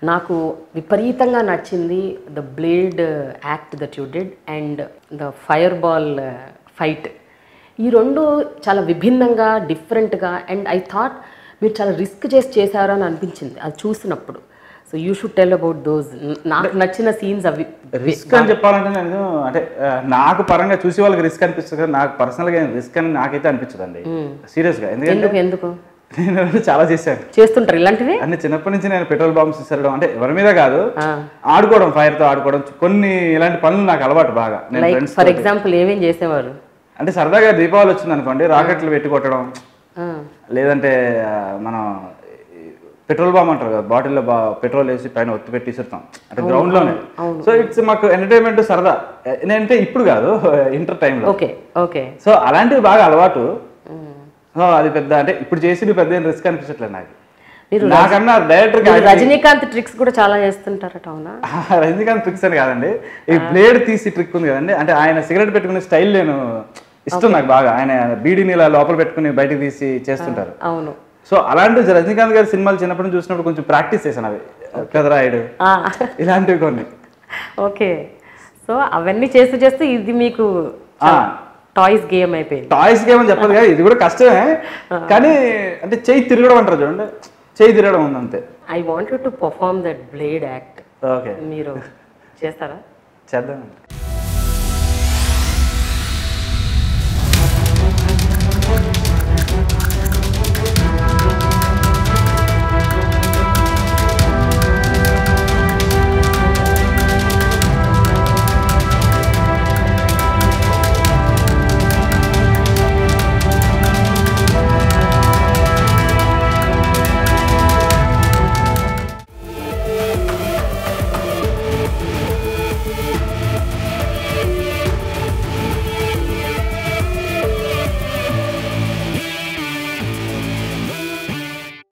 నాకు విపరీతంగా నచ్చింది the blade act that you did and the fire ball fight ఈ రెండు చాలా విభిన్నంగా డిఫరెంట్గా అండ్ ఐ థాట్ మీరు చాలా రిస్క్ చేసి చేశారు అని అనిపించింది అది చూసినప్పుడు so you should tell about those నాకు నచ్చిన సీన్స్ అవి రిస్క్ అని చెప్పాలంటే నేను అంటే ఆ, నాకు పరంగా చూసి వాళ్ళకి రిస్క్ అనిపిస్తుంది కానీ నాకు పర్సనల్గా రిస్క్ అని నాకైతే అనిపించదండి సీరియస్గా ఎందుకంటే ఎందుకు ఎందుకు నేను చాలా చేశాను చేస్తుంటారు ఇలాంటివి అంటే చిన్నప్పటి నుంచి నేను పెట్రోల్ బాంబ్స్ విసరడం అంటే ఎవరి మీద కాదు ఆ. ఆడుకోవడం fire తో ఆడుకోవడం కొన్ని ఇలాంటి పనులు నాకు అలవాటు బాగా నేను లైక్ ఫ్రెండ్స్ ఫర్ ఎగ్జాంపుల్ ఏమేం చేసేవారు అంటే సరదాగా దీపావళి వచ్చింది అనుకోండి రాకెట్లు పెట్టి కొట్టడం ఆ, లేదంటే ఆ, మనం పెట్రోల్ బాంబ్ అంటారు కదా బాటిల్లో బా పెట్రోల్ వేసి పైన ఒత్తి పెట్టి ఇసురుతాం అంటే గ్రౌండ్ లోనే సో ఇట్స్ మాకు ఎంటర్టైన్మెంట్ సరదా నేనంటే ఇప్పుడు కాదు ఇంటర్ టైంలో ఓకే ఓకే సో అలాంటివి బాగా అలవాటు సో అది పెద్ద అంటే ఇప్పుడు చేసి పెద్ద రిస్క్ అనిపించట్లేదు నాకు మీరు నాకన్నా డైరెక్టర్ మీరు రజనీకాంత్ ట్రిక్స్ కూడా చాలా చేస్తుంటారట అవునా రజనీకాంత్ ట్రిక్స్ అని కాదండి ఈ బ్లేడ్ తీసి ట్రిక్ ఉంది కదండి అంటే ఆయన సిగరెట్ పెట్టుకునే స్టైల్ నేను ఇష్టం నాకు బాగా ఆయన బీడీని ఇలా లోపల పెట్టుకుని బయటకు తీసి చేస్తుంటారు అవును సో అలాంటి రజనీకాంత్ గారి సినిమాలు చిన్నప్పటి నుంచి చూసినప్పుడు కొంచెం ప్రాక్టీస్ చేశాను అవి పెదరాయుడు ఆ, ఇలాంటివి కొన్ని ఓకే సో అవన్నీ చేస్తూ చేస్తూ ఇది మీకు టాయ్స్ గేమ్ అయిపోయింది టాయ్స్ గేమ్ అని చెప్పదు కానీ ఇది కూడా కష్టమే కానీ అంటే చేయి తిరగడం అంటారు చూడండి చేయి తిరగడం ఉంది అంతే I want to perform that blade act okay మీరు చేస్తారా చేద్దాం